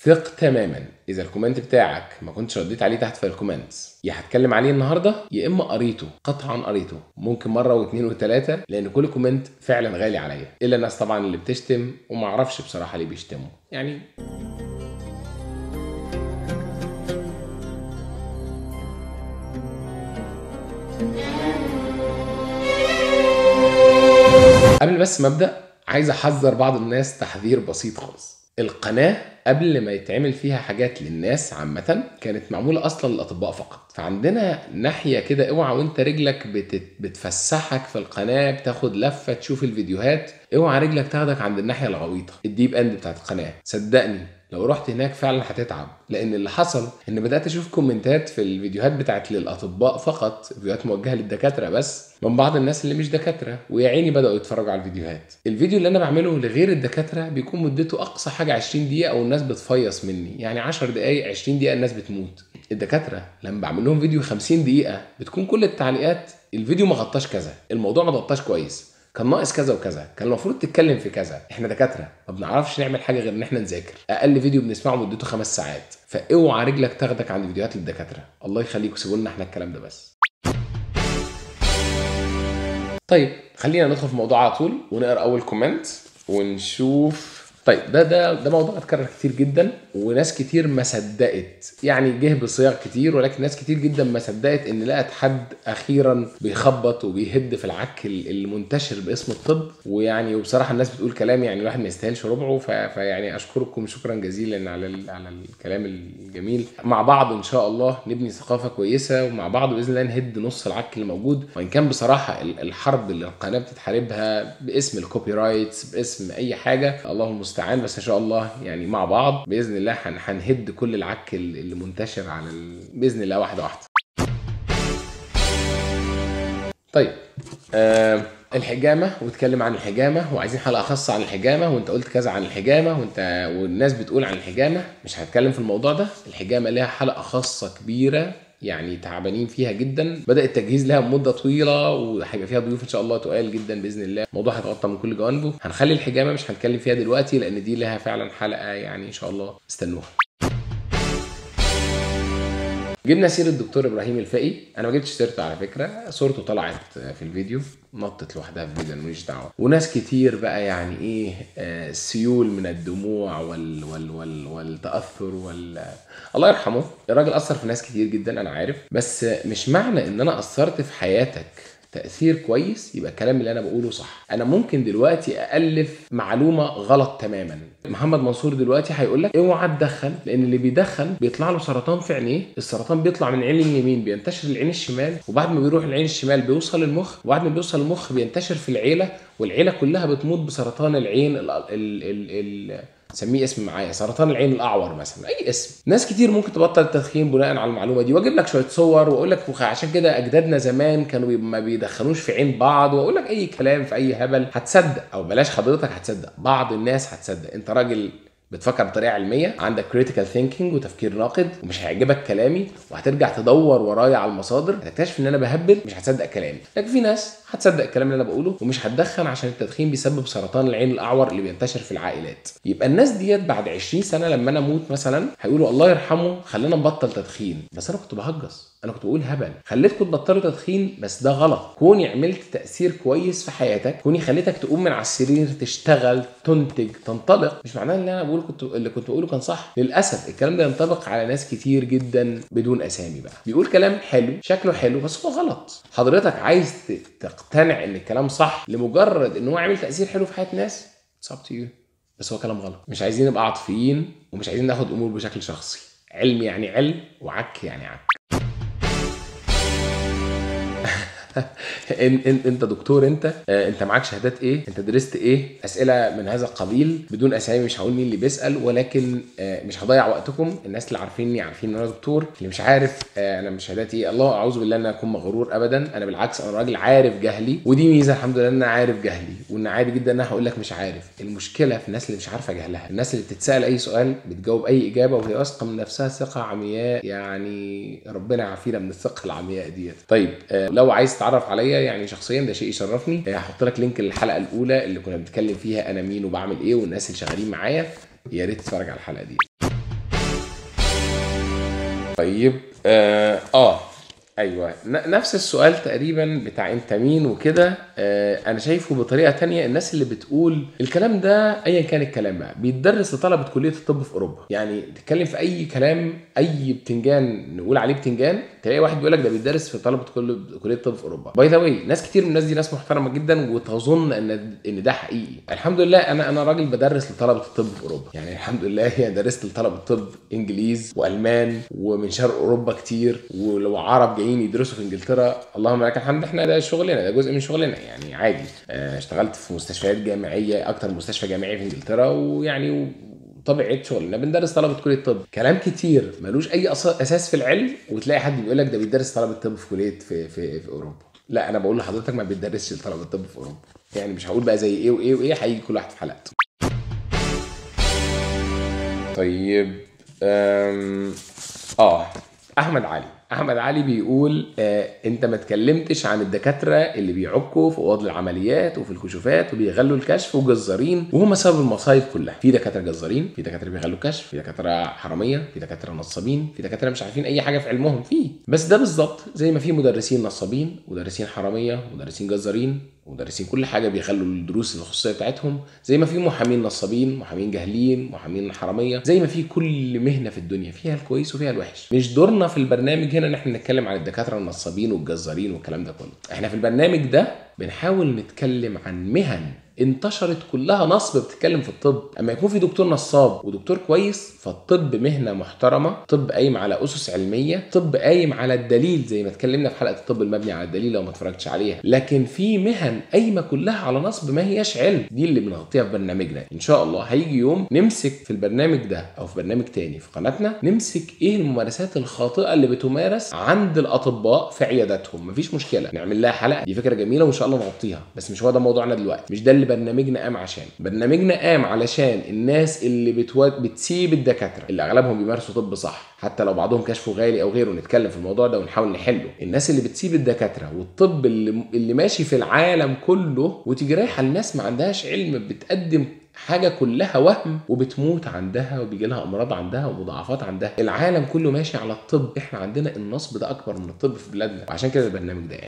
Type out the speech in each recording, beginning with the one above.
ثق تماما اذا الكومنت بتاعك ما كنتش رديت عليه تحت في الكومنتس يا هتكلم عليه النهارده يا اما قريته قطعا قريته ممكن مره واثنين وثلاثه لان كل كومنت فعلا غالي عليا الا الناس طبعا اللي بتشتم وما اعرفش بصراحه ليه بيشتموا يعني قبل بس ما ابدا عايز احذر بعض الناس تحذير بسيط خالص القناه قبل ما يتعمل فيها حاجات للناس عامة كانت معمولة أصلا للأطباء فقط فعندنا ناحية كده اوعى وانت رجلك بتت... بتفسحك في القناة بتاخد لفة تشوف الفيديوهات اوعى رجلك تاخدك عند الناحية الغويطة الديب اند بتاعت القناة صدقني لو رحت هناك فعلا هتتعب لان اللي حصل ان بدات اشوف كومنتات في الفيديوهات بتاعت للاطباء فقط فيديوهات موجهه للدكاتره بس من بعض الناس اللي مش دكاتره ويا عيني بداوا يتفرجوا على الفيديوهات الفيديو اللي انا بعمله لغير الدكاتره بيكون مدته اقصى حاجه 20 دقيقه والناس بتفيص مني يعني 10 دقائق 20 دقيقه الناس بتموت الدكاتره لما بعمل لهم فيديو 50 دقيقه بتكون كل التعليقات الفيديو ما غطاش كذا الموضوع ما غطاش كويس كان ناقص كذا وكذا كان المفروض تتكلم في كذا احنا دكاتره ما بنعرفش نعمل حاجه غير ان احنا نذاكر اقل فيديو بنسمعه مدته خمس ساعات فاوعى رجلك تاخدك عند فيديوهات الدكاتره الله يخليكم سيبوا لنا احنا الكلام ده بس طيب خلينا ندخل في الموضوع على طول ونقرا اول كومنت ونشوف طيب ده ده ده موضوع اتكرر كتير جدا وناس كتير ما صدقت يعني جه بصيغ كتير ولكن ناس كتير جدا ما صدقت ان لقت حد اخيرا بيخبط وبيهد في العك المنتشر باسم الطب ويعني وبصراحه الناس بتقول كلام يعني الواحد ما يستاهلش ربعه فيعني اشكركم شكرا جزيلا على على الكلام الجميل مع بعض ان شاء الله نبني ثقافه كويسه ومع بعض باذن الله نهد نص العك اللي موجود وان كان بصراحه الحرب اللي القناه بتتحاربها باسم الكوبي رايتس باسم اي حاجه الله المستعان بس ان شاء الله يعني مع بعض باذن الله هنهد كل العك اللي منتشر على ال... باذن الله واحده واحده طيب آه الحجامه واتكلم عن الحجامه وعايزين حلقه خاصه عن الحجامه وانت قلت كذا عن الحجامه وانت والناس بتقول عن الحجامه مش هتكلم في الموضوع ده الحجامه ليها حلقه خاصه كبيره يعني تعبانين فيها جدا بدا التجهيز لها مده طويله وهيبقى فيها ضيوف ان شاء الله تقال جدا باذن الله الموضوع هيتغطى من كل جوانبه هنخلي الحجامه مش هنتكلم فيها دلوقتي لان دي لها فعلا حلقه يعني ان شاء الله استنوها جبنا سيرة الدكتور ابراهيم الفقي انا ما جبتش سيرته على فكره صورته طلعت في الفيديو نطت لوحدها في الفيديو ماليش دعوه وناس كتير بقى يعني ايه آه سيول من الدموع وال وال وال والتاثر وال الله يرحمه الراجل اثر في ناس كتير جدا انا عارف بس مش معنى ان انا اثرت في حياتك تاثير كويس يبقى الكلام اللي انا بقوله صح انا ممكن دلوقتي الف معلومه غلط تماما محمد منصور دلوقتي هيقول لك اوعى تدخن لان اللي بيدخن بيطلع له سرطان في عينيه السرطان بيطلع من العين اليمين بينتشر العين الشمال وبعد ما بيروح العين الشمال بيوصل للمخ وبعد ما بيوصل للمخ بينتشر في العيله والعيله كلها بتموت بسرطان العين ال ال ال ال سميه اسم معايا سرطان العين الاعور مثلا اي اسم ناس كتير ممكن تبطل التدخين بناء على المعلومه دي واجيب لك شويه صور واقول لك عشان كده اجدادنا زمان كانوا ما بيدخنوش في عين بعض واقول لك اي كلام في اي هبل هتصدق او بلاش حضرتك هتصدق بعض الناس هتصدق انت راجل بتفكر بطريقه علميه عندك كريتيكال ثينكينج وتفكير ناقد ومش هيعجبك كلامي وهترجع تدور ورايا على المصادر هتكتشف ان انا بهبل مش هتصدق كلامي لكن في ناس هتصدق الكلام اللي انا بقوله ومش هتدخن عشان التدخين بيسبب سرطان العين الاعور اللي بينتشر في العائلات يبقى الناس ديت بعد 20 سنه لما انا اموت مثلا هيقولوا الله يرحمه خلينا نبطل تدخين بس انا كنت بهجص انا كنت بقول هبل خليتكم تبطلوا تدخين بس ده غلط كوني عملت تاثير كويس في حياتك كوني خليتك تقوم من على السرير تشتغل تنتج تنطلق مش معناه ان انا بقول كنت اللي كنت بقوله كان صح للاسف الكلام ده ينطبق على ناس كتير جدا بدون اسامي بقى بيقول كلام حلو شكله حلو بس هو غلط حضرتك عايز تقتنع ان الكلام صح لمجرد ان هو عامل تاثير حلو في حياه ناس اتس اب تو يو بس هو كلام غلط مش عايزين نبقى عاطفيين ومش عايزين ناخد امور بشكل شخصي علم يعني علم وعك يعني عك إن إن انت دكتور انت آه انت معاك شهادات ايه انت درست ايه اسئله من هذا القبيل بدون اسامي مش هقول مين اللي بيسال ولكن آه مش هضيع وقتكم الناس اللي عارفيني عارفين ان انا دكتور اللي مش عارف آه انا مش شهاداتي ايه الله اعوذ بالله ان انا اكون مغرور ابدا انا بالعكس انا راجل عارف جهلي ودي ميزه الحمد لله ان انا عارف جهلي وان عادي جدا ان انا هقول لك مش عارف المشكله في الناس اللي مش عارفه جهلها الناس اللي بتتسال اي سؤال بتجاوب اي اجابه وهي واثقه من نفسها ثقه عمياء يعني ربنا يعافينا من الثقه العمياء ديت طيب آه لو عايز تعرف عليا يعني شخصيا ده شيء يشرفني هحط لك لينك للحلقه الاولى اللي كنا بنتكلم فيها انا مين وبعمل ايه والناس اللي شغالين معايا يا ريت تتفرج على الحلقه دي طيب اه, آه. ايوه ن- نفس السؤال تقريبا بتاع انت مين وكده آه انا شايفه بطريقه تانية الناس اللي بتقول الكلام ده ايا كان الكلام بقى بيتدرس لطلبه كليه الطب في اوروبا يعني تتكلم في اي كلام اي بتنجان نقول عليه بتنجان تلاقي واحد بيقول لك ده بيتدرس في طلبه كل كليه الطب في اوروبا باي ذا واي ناس كتير من الناس دي ناس محترمه جدا وتظن ان ان ده حقيقي الحمد لله انا انا راجل بدرس لطلبه الطب في اوروبا يعني الحمد لله يعني درست لطلبه الطب انجليز والمان ومن شرق اوروبا كتير ولو عرب جايين يدرسوا في انجلترا اللهم لك الحمد احنا ده شغلنا ده جزء من شغلنا يعني عادي آه، اشتغلت في مستشفيات جامعيه اكتر مستشفى جامعي في انجلترا ويعني طبيعه شغلنا بندرس طلبه كليه الطب كلام كتير ملوش اي أص- اساس في العلم وتلاقي حد بيقول لك ده بيدرس طلبه الطب في كليه في في, في اوروبا لا انا بقول لحضرتك ما بيدرسش طلبه الطب في اوروبا يعني مش هقول بقى زي ايه وايه وايه هيجي كل واحد في حلقته طيب أم... اه احمد علي احمد علي بيقول آه انت ما اتكلمتش عن الدكاتره اللي بيعكوا في اوض العمليات وفي الكشوفات وبيغلوا الكشف وجزارين وهم سبب المصايب كلها في دكاتره جزارين في دكاتره بيغلوا الكشف في دكاتره حراميه في دكاتره نصابين في دكاتره مش عارفين اي حاجه في علمهم في بس ده بالظبط زي ما في مدرسين نصابين مدرسين حراميه مدرسين جزارين مدرسين كل حاجه بيخلوا الدروس الخصوصيه بتاعتهم زي ما في محامين نصابين محامين جاهلين محامين حراميه زي ما في كل مهنه في الدنيا فيها الكويس وفيها الوحش مش دورنا في البرنامج هنا ان احنا نتكلم عن الدكاتره النصابين والجزارين والكلام ده كله احنا في البرنامج ده بنحاول نتكلم عن مهن انتشرت كلها نصب بتتكلم في الطب اما يكون في دكتور نصاب ودكتور كويس فالطب مهنه محترمه طب قايم على اسس علميه طب قايم على الدليل زي ما اتكلمنا في حلقه الطب المبني على الدليل لو ما اتفرجتش عليها لكن في مهن قايمه كلها على نصب ما هياش علم دي اللي بنغطيها في برنامجنا ان شاء الله هيجي يوم نمسك في البرنامج ده او في برنامج تاني في قناتنا نمسك ايه الممارسات الخاطئه اللي بتمارس عند الاطباء في عياداتهم مفيش مشكله نعمل لها حلقه دي فكره جميله وان شاء الله نغطيها بس مش هو ده موضوعنا دلوقتي مش ده اللي برنامجنا قام عشان برنامجنا قام علشان الناس اللي بتو... بتسيب الدكاتره اللي اغلبهم بيمارسوا طب صح حتى لو بعضهم كشفه غالي او غيره نتكلم في الموضوع ده ونحاول نحله الناس اللي بتسيب الدكاتره والطب اللي, اللي ماشي في العالم كله وتيجي رايحه الناس ما عندهاش علم بتقدم حاجه كلها وهم وبتموت عندها وبيجي لها امراض عندها ومضاعفات عندها العالم كله ماشي على الطب احنا عندنا النصب ده اكبر من الطب في بلادنا وعشان كده البرنامج ده يعني.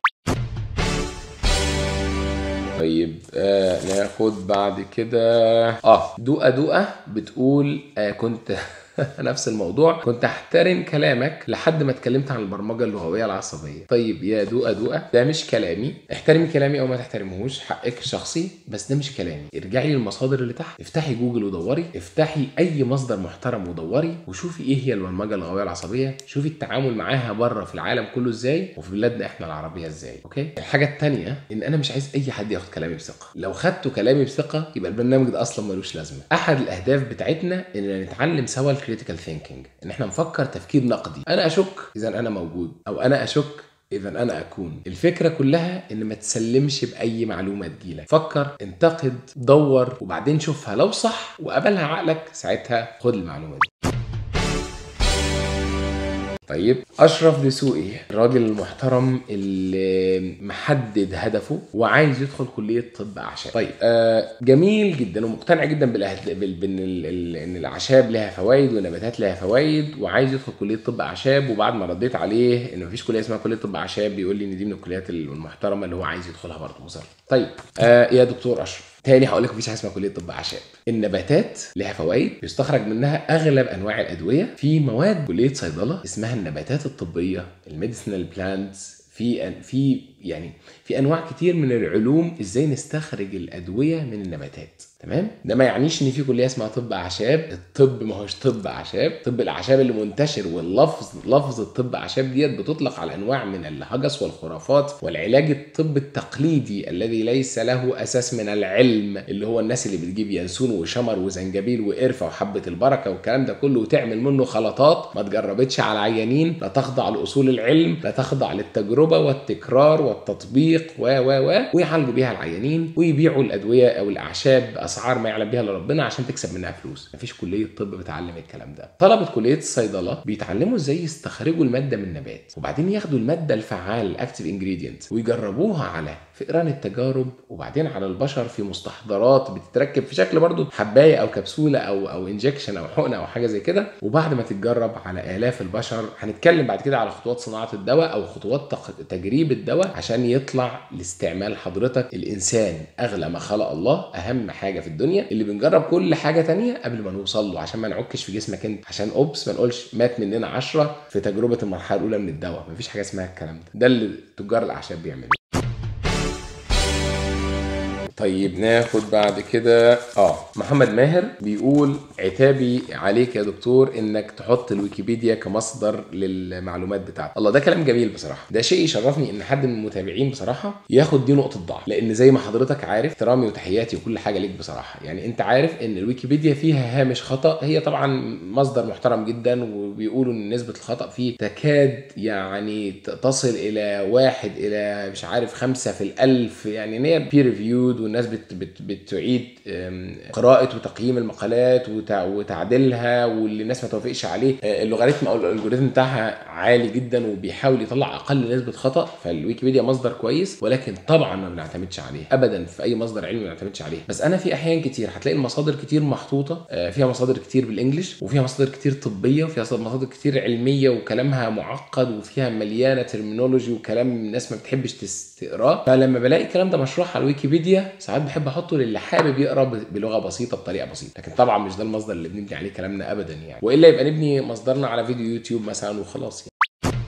طيب آه ناخد بعد كده اه دوقة دوقة بتقول آه كنت نفس الموضوع كنت احترم كلامك لحد ما اتكلمت عن البرمجه اللغويه العصبيه طيب يا دوقة دوقة ده مش كلامي احترمي كلامي او ما تحترمهوش حقك الشخصي بس ده مش كلامي ارجعي للمصادر اللي تحت افتحي جوجل ودوري افتحي اي مصدر محترم ودوري وشوفي ايه هي البرمجه اللغويه العصبيه شوفي التعامل معاها بره في العالم كله ازاي وفي بلادنا احنا العربيه ازاي اوكي الحاجه الثانيه ان انا مش عايز اي حد ياخد كلامي بثقه لو خدتوا كلامي بثقه يبقى البرنامج ده اصلا ملوش لازمه احد الاهداف بتاعتنا اننا نتعلم سوا الكريتيكال ثينكينج ان احنا نفكر تفكير نقدي انا اشك اذا انا موجود او انا اشك اذا انا اكون الفكره كلها ان ما تسلمش باي معلومه تجيلك فكر انتقد دور وبعدين شوفها لو صح وقبلها عقلك ساعتها خد المعلومه دي طيب اشرف دسوقي الراجل المحترم اللي محدد هدفه وعايز يدخل كليه طب اعشاب طيب آه جميل جدا ومقتنع جدا بالأهد... بال... بان ال... ال... ان الاعشاب لها فوائد والنباتات لها فوائد وعايز يدخل كليه طب اعشاب وبعد ما رديت عليه ان مفيش كليه اسمها كليه طب اعشاب بيقول لي ان دي من الكليات المحترمه اللي هو عايز يدخلها برضه مصر طيب آه يا دكتور اشرف تاني هقول لك مفيش حاجه اسمها كليه طب اعشاب النباتات لها فوائد بيستخرج منها اغلب انواع الادويه في مواد كليه صيدله اسمها النباتات الطبيه الميديسينال بلانتس في في يعني في انواع كتير من العلوم ازاي نستخرج الادويه من النباتات تمام ده ما يعنيش ان في كليه اسمها طب اعشاب الطب ما هوش طب اعشاب طب الاعشاب اللي منتشر واللفظ لفظ الطب اعشاب ديت بتطلق على انواع من الهجس والخرافات والعلاج الطب التقليدي الذي ليس له اساس من العلم اللي هو الناس اللي بتجيب ينسون وشمر وزنجبيل وقرفه وحبه البركه والكلام ده كله وتعمل منه خلطات ما تجربتش على عيانين لا تخضع لاصول العلم لا تخضع للتجربه والتكرار والتطبيق و و و ويعالجوا بيها العيانين ويبيعوا الادويه او الاعشاب باسعار ما يعلم بها الا ربنا عشان تكسب منها فلوس مفيش كليه طب بتعلم الكلام ده طلبه كليه الصيدله بيتعلموا ازاي يستخرجوا الماده من نبات وبعدين ياخدوا الماده الفعاله الاكتيف انجريدينت ويجربوها على فئران التجارب وبعدين على البشر في مستحضرات بتتركب في شكل برضو حبايه او كبسوله او او انجكشن او حقنه او حاجه زي كده وبعد ما تتجرب على الاف البشر هنتكلم بعد كده على خطوات صناعه الدواء او خطوات تق- تجريب الدواء عشان يطلع لاستعمال حضرتك الانسان اغلى ما خلق الله اهم حاجه في الدنيا اللي بنجرب كل حاجه تانية قبل ما نوصل له عشان ما نعكش في جسمك انت عشان اوبس ما نقولش مات مننا عشرة في تجربه المرحله الاولى من الدواء مفيش حاجه اسمها الكلام ده ده اللي تجار الاعشاب بيعملوه طيب ناخد بعد كده اه محمد ماهر بيقول عتابي عليك يا دكتور انك تحط الويكيبيديا كمصدر للمعلومات بتاعتك الله ده كلام جميل بصراحه ده شيء يشرفني ان حد من المتابعين بصراحه ياخد دي نقطه ضعف لان زي ما حضرتك عارف احترامي وتحياتي وكل حاجه ليك بصراحه يعني انت عارف ان الويكيبيديا فيها هامش خطا هي طبعا مصدر محترم جدا وبيقولوا ان نسبه الخطا فيه تكاد يعني ت- تصل الى واحد الى مش عارف خمسة في الالف يعني ان هي بير ريفيود والناس بت بت بتعيد أم، قراءه وتقييم المقالات وتع- وتعديلها واللي الناس ما توافقش عليه آه، اللوغاريتم او الالجوريثم بتاعها عالي جدا وبيحاول يطلع اقل نسبه خطا فالويكيبيديا مصدر كويس ولكن طبعا ما بنعتمدش عليه ابدا في اي مصدر علمي ما بنعتمدش عليه بس انا في احيان كتير هتلاقي المصادر كتير محطوطه آه، فيها مصادر كتير بالانجلش وفيها مصادر كتير طبيه وفيها مصادر كتير علميه وكلامها معقد وفيها مليانه ترمينولوجي وكلام الناس ما بتحبش تس- تقراه فلما بلاقي الكلام ده مشروح على الويكيبيديا ساعات بحب احطه للي حابب يقرا ب- بلغه بسيطه بطريقه بسيطه لكن طبعا مش ده المصدر اللي بنبني عليه كلامنا ابدا يعني والا يبقى نبني مصدرنا على فيديو يوتيوب مثلا وخلاص يعني.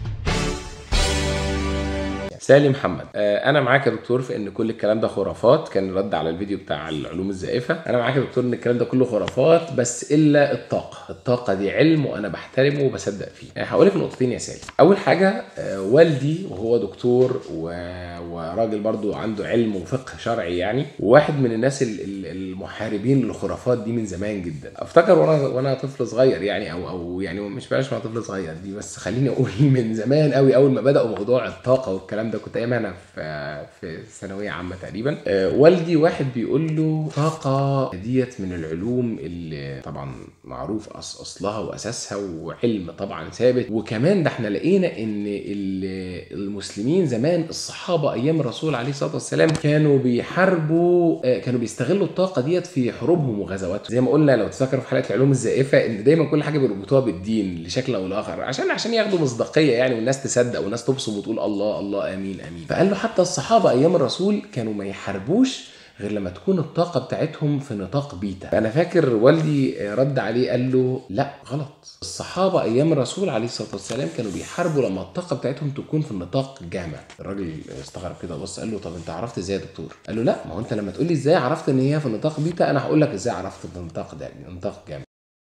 سالي محمد آه، انا معاك يا دكتور في ان كل الكلام ده خرافات كان رد على الفيديو بتاع العلوم الزائفه انا معاك يا دكتور ان الكلام ده كله خرافات بس الا الطاقه الطاقه دي علم وانا بحترمه وبصدق فيه يعني هقول لك نقطتين يا سالي اول حاجه آه، والدي وهو دكتور و... وراجل برضو عنده علم وفقه شرعي يعني وواحد من الناس ال- ال- المحاربين للخرافات دي من زمان جدا افتكر وانا وانا طفل صغير يعني او او يعني مش بلاش وانا طفل صغير دي بس خليني اقول من زمان قوي اول ما بداوا موضوع الطاقه والكلام ده كنت ايام انا في في ثانويه عامه تقريبا آه، والدي واحد بيقول له طاقه ديت من العلوم اللي طبعا معروف أص- اصلها واساسها وعلم طبعا ثابت وكمان ده احنا لقينا ان ال- المسلمين زمان الصحابه ايام الرسول عليه الصلاه والسلام كانوا بيحاربوا آه، كانوا بيستغلوا الطاقه ديت في حروبهم وغزواتهم زي ما قلنا لو تفكروا في حلقه العلوم الزائفه ان دايما كل حاجه بيربطوها بالدين لشكل او لاخر عشان عشان ياخدوا مصداقيه يعني والناس تصدق والناس تبصم وتقول الله الله امين امين فقال له حتى الصحابه ايام الرسول كانوا ما يحاربوش غير لما تكون الطاقة بتاعتهم في نطاق بيتا أنا فاكر والدي رد عليه قال له لا غلط الصحابة أيام الرسول عليه الصلاة والسلام كانوا بيحاربوا لما الطاقة بتاعتهم تكون في النطاق جامع الراجل استغرب كده بص قال له طب أنت عرفت إزاي يا دكتور قال له لا ما هو أنت لما تقول لي إزاي عرفت إن هي في النطاق بيتا أنا هقول لك إزاي عرفت في النطاق ده النطاق جامع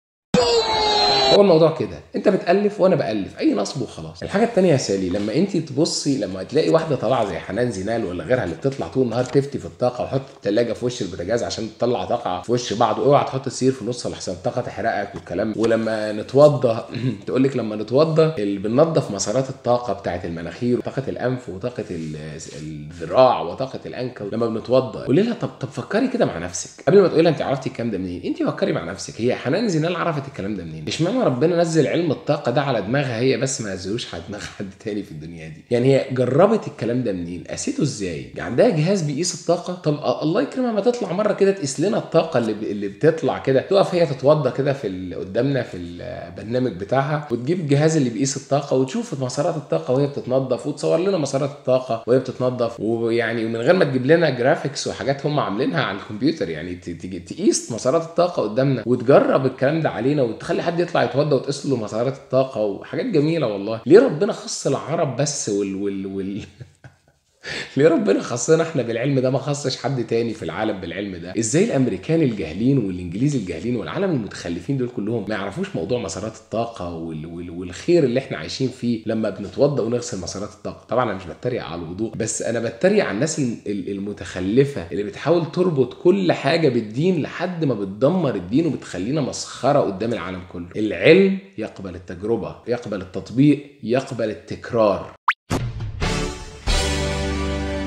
هو الموضوع كده انت بتالف وانا بالف اي نصب وخلاص الحاجه التانية يا سالي لما انت تبصي لما تلاقي واحده طالعه زي حنان زينال ولا غيرها اللي بتطلع طول النهار تفتي في الطاقه وحط الثلاجه في وش البوتاجاز عشان تطلع طاقه في وش بعض اوعى تحط السير في النص لحسن الطاقه تحرقك والكلام ولما نتوضى تقول لك لما نتوضى اللي بننظف مسارات الطاقه بتاعه المناخير وطاقه الانف وطاقه ال- الذراع وطاقه الانكل لما بنتوضى قولي لها طب طب فكري كده مع نفسك قبل ما تقولي لها انت عرفتي الكلام ده منين انت فكري مع نفسك هي حنان زينال عرفت الكلام ده منين اشمعنى ربنا نزل علم الطاقه ده على دماغها هي بس ما نزلوش على دماغ حد تاني في الدنيا دي يعني هي جربت الكلام ده منين قاسيته ازاي عندها جهاز بيقيس الطاقه طب أ- الله يكرمها ما تطلع مره كده تقيس لنا الطاقه اللي ب... اللي بتطلع كده تقف هي تتوضى كده في ال... قدامنا في البرنامج بتاعها وتجيب الجهاز اللي بيقيس الطاقه وتشوف مسارات الطاقه وهي بتتنضف وتصور لنا مسارات الطاقه وهي بتتنضف ويعني ومن غير ما تجيب لنا جرافيكس وحاجات هم عاملينها على الكمبيوتر يعني ت- تيجي تقيس مسارات الطاقه قدامنا وتجرب الكلام ده علينا وتخلي حد يطلع يتوضى وتقيس له مسارات الطاقه وحاجات جميله والله ليه ربنا خص العرب بس وال وال, وال... ليه ربنا خصنا احنا بالعلم ده ما خصش حد تاني في العالم بالعلم ده ازاي الامريكان الجاهلين والانجليز الجاهلين والعالم المتخلفين دول كلهم ما يعرفوش موضوع مسارات الطاقه وال... وال... والخير اللي احنا عايشين فيه لما بنتوضى ونغسل مسارات الطاقه طبعا انا مش بتريق على الوضوء بس انا بتريق على الناس ال- ال- المتخلفه اللي بتحاول تربط كل حاجه بالدين لحد ما بتدمر الدين وبتخلينا مسخره قدام العالم كله العلم يقبل التجربه يقبل التطبيق يقبل التكرار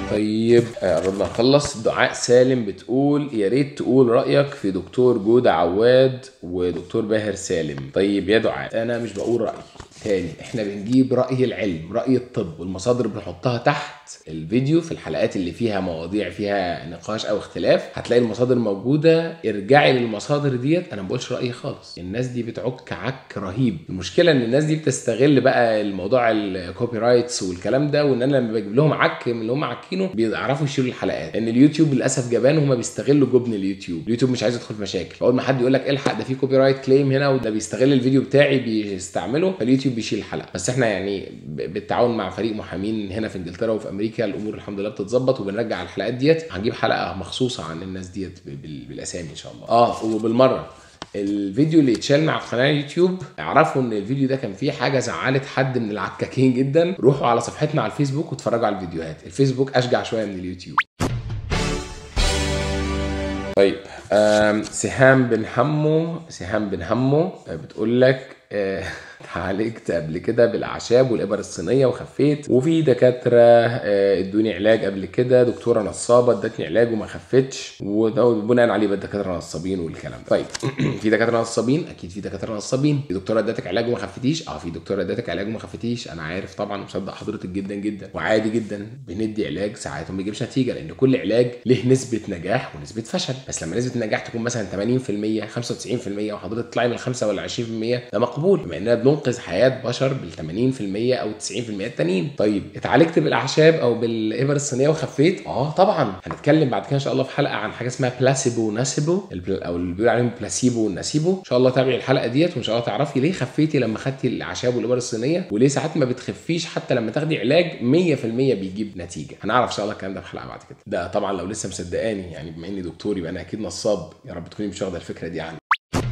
طيب آه، قربنا نخلص دعاء سالم بتقول يا ريت تقول رايك في دكتور جودة عواد ودكتور باهر سالم طيب يا دعاء انا مش بقول رايي تاني احنا بنجيب راي العلم راي الطب والمصادر بنحطها تحت الفيديو في الحلقات اللي فيها مواضيع فيها نقاش او اختلاف هتلاقي المصادر موجوده ارجعي للمصادر ديت انا ما بقولش رايي خالص الناس دي بتعك عك رهيب المشكله ان الناس دي بتستغل بقى الموضوع الكوبي رايتس والكلام ده وان انا لما بجيب لهم عك من اللي هم عاكينه بيعرفوا يشيلوا الحلقات لان اليوتيوب للاسف جبان وهم بيستغلوا جبن اليوتيوب اليوتيوب مش عايز يدخل في مشاكل فاول ما حد يقول لك الحق ده في كوبي رايت كليم هنا وده بيستغل الفيديو بتاعي بيستعمله فاليوتيوب بيشيل الحلقه بس احنا يعني ب- بالتعاون مع فريق محامين هنا في انجلترا وفي امريكا الامور الحمد لله بتتظبط وبنرجع الحلقات ديت هنجيب حلقه مخصوصه عن الناس ديت ب- بال- بالاسامي ان شاء الله اه وبالمره الفيديو اللي اتشال من على قناه اليوتيوب اعرفوا ان الفيديو ده كان فيه حاجه زعلت حد من العكاكين جدا روحوا على صفحتنا على الفيسبوك واتفرجوا على الفيديوهات الفيسبوك اشجع شويه من اليوتيوب طيب آم، سهام بن حمو سهام بن حمو آه، بتقول لك آه، اتعالجت قبل كده بالاعشاب والابر الصينيه وخفيت وفي دكاتره آه، ادوني علاج قبل كده دكتوره نصابه ادتني علاج وما خفتش وبناء عليه بقى دكاتره نصابين والكلام ده طيب في دكاتره نصابين اكيد في دكاتره نصابين في دكتوره ادتك علاج وما خفتيش اه في دكتوره ادتك علاج وما خفتيش انا عارف طبعا ومصدق حضرتك جدا جدا وعادي جدا بندي علاج ساعات وما بيجيبش نتيجه لان كل علاج له نسبه نجاح ونسبه فشل بس لما نسبه النجاح تكون مثلا 80% 95% وحضرتك تطلعي من ال 5 ولا 20% ده مقبول بما اننا بننقذ حياه بشر بال 80% او 90% التانيين طيب اتعالجت بالاعشاب او بالابر الصينيه وخفيت اه طبعا هنتكلم بعد كده ان شاء الله في حلقه عن حاجه اسمها بلاسيبو وناسيبو البل- او اللي بيقول عليهم بلاسيبو والناسيبو ان شاء الله تابعي الحلقه ديت وان شاء الله تعرفي ليه خفيتي لما خدتي الاعشاب والابر الصينيه وليه ساعات ما بتخفيش حتى لما تاخدي علاج 100% بيجيب نتيجه هنعرف ان شاء الله الكلام ده في حلقه بعد كده ده طبعا لو لسه مصدقاني يعني بما اني دكتور يبقى انا اكيد نصاب يا رب تكوني مش واخده الفكره دي عني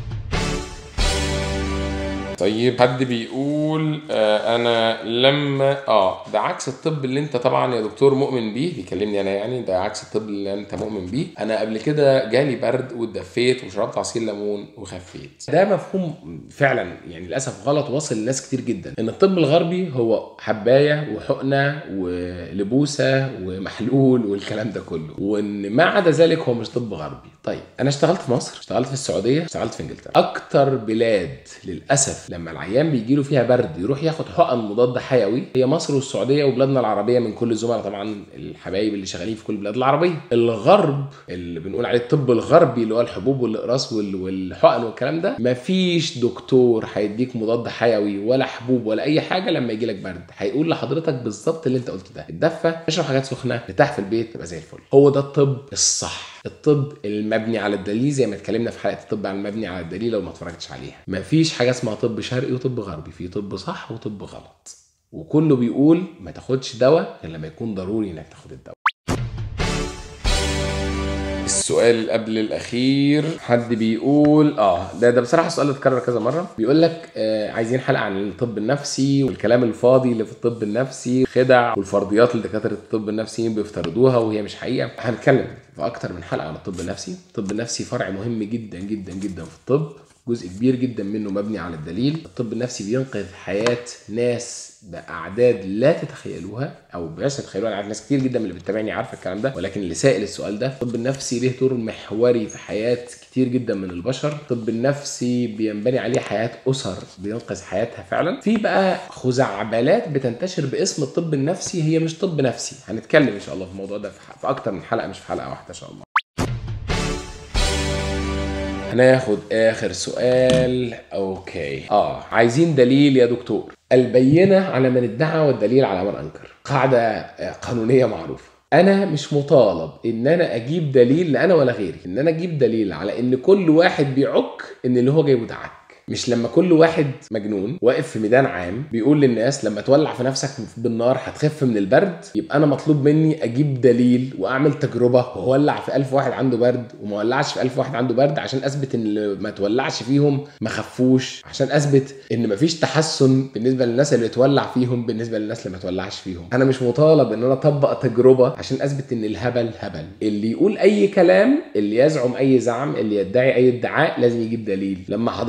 طيب حد بيقول آه انا لما اه ده عكس الطب اللي انت طبعا يا دكتور مؤمن بيه بيكلمني انا يعني ده عكس الطب اللي انت مؤمن بيه انا قبل كده جالي برد واتدفيت وشربت عصير ليمون وخفيت ده مفهوم فعلا يعني للاسف غلط واصل لناس كتير جدا ان الطب الغربي هو حبايه وحقنه ولبوسه ومحلول والكلام ده كله وان ما عدا ذلك هو مش طب غربي طيب انا اشتغلت في مصر اشتغلت في السعوديه اشتغلت في انجلترا اكتر بلاد للاسف لما العيان بيجي له فيها برد يروح ياخد حقن مضاد حيوي هي مصر والسعوديه وبلادنا العربيه من كل الزملاء طبعا الحبايب اللي شغالين في كل البلاد العربيه الغرب اللي بنقول عليه الطب الغربي اللي هو الحبوب والاقراص وال- والحقن والكلام ده مفيش دكتور هيديك مضاد حيوي ولا حبوب ولا اي حاجه لما يجي لك برد هيقول لحضرتك بالظبط اللي انت قلته ده اتدفى اشرب حاجات سخنه ارتاح في البيت تبقى زي الفل هو ده الطب الصح الطب المبني على الدليل زي ما اتكلمنا في حلقه الطب عن المبني على الدليل لو ما اتفرجتش عليها مفيش حاجه اسمها طب شرقي وطب غربي في طب صح وطب غلط وكله بيقول ما تاخدش دواء غير لما يكون ضروري انك تاخد الدواء السؤال اللي قبل الاخير حد بيقول اه ده ده بصراحه السؤال ده اتكرر كذا مره بيقول لك آه عايزين حلقه عن الطب النفسي والكلام الفاضي اللي في الطب النفسي خدع والفرضيات اللي دكاتره الطب النفسي بيفترضوها وهي مش حقيقه هنتكلم في اكتر من حلقه عن الطب النفسي الطب النفسي فرع مهم جدا جدا جدا في الطب جزء كبير جدا منه مبني على الدليل الطب النفسي بينقذ حياة ناس بأعداد لا تتخيلوها أو بلاش تتخيلوها أنا عارف ناس كتير جدا من اللي بتتابعني عارفة الكلام ده ولكن اللي سائل السؤال ده الطب النفسي له دور محوري في حياة كتير جدا من البشر الطب النفسي بينبني عليه حياة أسر بينقذ حياتها فعلا في بقى خزعبلات بتنتشر باسم الطب النفسي هي مش طب نفسي هنتكلم إن شاء الله في الموضوع ده في في أكتر من حلقة مش في حلقة واحدة إن شاء الله هناخد اخر سؤال اوكي اه عايزين دليل يا دكتور البينه على من ادعى والدليل على من انكر قاعده آه، قانونيه معروفه انا مش مطالب ان انا اجيب دليل لا انا ولا غيري ان انا اجيب دليل على ان كل واحد بيعك ان اللي هو جايبه ده عك مش لما كل واحد مجنون واقف في ميدان عام بيقول للناس لما تولع في نفسك بالنار هتخف من البرد يبقى انا مطلوب مني اجيب دليل واعمل تجربه واولع في ألف واحد عنده برد وما ولعش في ألف واحد عنده برد عشان اثبت ان اللي ما تولعش فيهم ما خفوش عشان اثبت ان مفيش تحسن بالنسبه للناس اللي تولع فيهم بالنسبه للناس اللي ما تولعش فيهم انا مش مطالب ان انا اطبق تجربه عشان اثبت ان الهبل هبل اللي يقول اي كلام اللي يزعم اي زعم اللي يدعي اي ادعاء لازم يجيب دليل لما حضرتك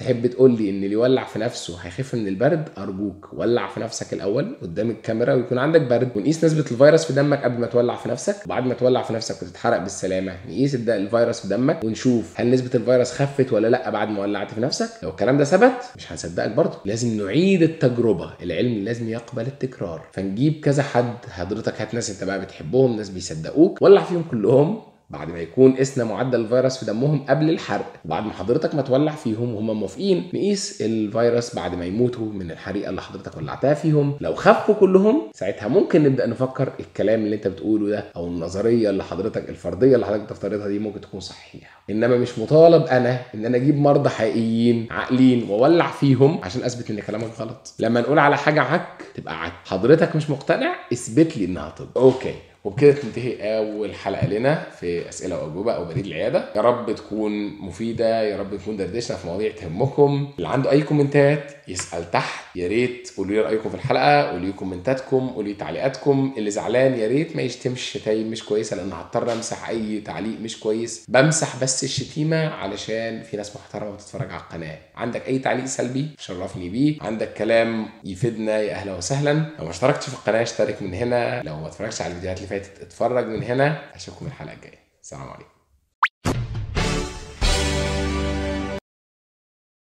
تحب تقول لي ان اللي يولع في نفسه هيخف من البرد ارجوك ولع في نفسك الاول قدام الكاميرا ويكون عندك برد ونقيس نسبه الفيروس في دمك قبل ما تولع في نفسك وبعد ما تولع في نفسك وتتحرق بالسلامه نقيس الد- الفيروس في دمك ونشوف هل نسبه الفيروس خفت ولا لا بعد ما ولعت في نفسك لو الكلام ده ثبت مش هنصدقك برضه لازم نعيد التجربه العلم لازم يقبل التكرار فنجيب كذا حد حضرتك هات ناس انت بقى بتحبهم ناس بيصدقوك ولع فيهم كلهم بعد ما يكون قسنا معدل الفيروس في دمهم قبل الحرق بعد ما حضرتك ما تولع فيهم وهم موافقين نقيس الفيروس بعد ما يموتوا من الحريقه اللي حضرتك ولعتها فيهم لو خفوا كلهم ساعتها ممكن نبدا نفكر الكلام اللي انت بتقوله ده او النظريه اللي حضرتك الفرضيه اللي حضرتك بتفترضها دي ممكن تكون صحيحه انما مش مطالب انا ان انا اجيب مرضى حقيقيين عاقلين واولع فيهم عشان اثبت ان كلامك غلط لما نقول على حاجه عك تبقى عك حضرتك مش مقتنع اثبت لي انها طب اوكي وبكده تنتهي اول حلقه لنا في اسئله واجوبه او بريد العياده يا رب تكون مفيده يا رب تكون دردشنا في مواضيع تهمكم اللي عنده اي كومنتات يسال تحت يا ريت قولوا لي رايكم في الحلقه قولوا لي كومنتاتكم قولوا لي تعليقاتكم اللي زعلان يا ريت ما يشتمش شتايم مش كويسه لان هضطر امسح اي تعليق مش كويس بمسح بس الشتيمه علشان في ناس محترمه بتتفرج على القناه عندك اي تعليق سلبي شرفني بيه عندك كلام يفيدنا يا اهلا وسهلا لو ما اشتركتش في القناه اشترك من هنا لو ما اتفرجتش على الفيديوهات اللي فاتت اتفرج من هنا اشوفكم الحلقه الجايه السلام عليكم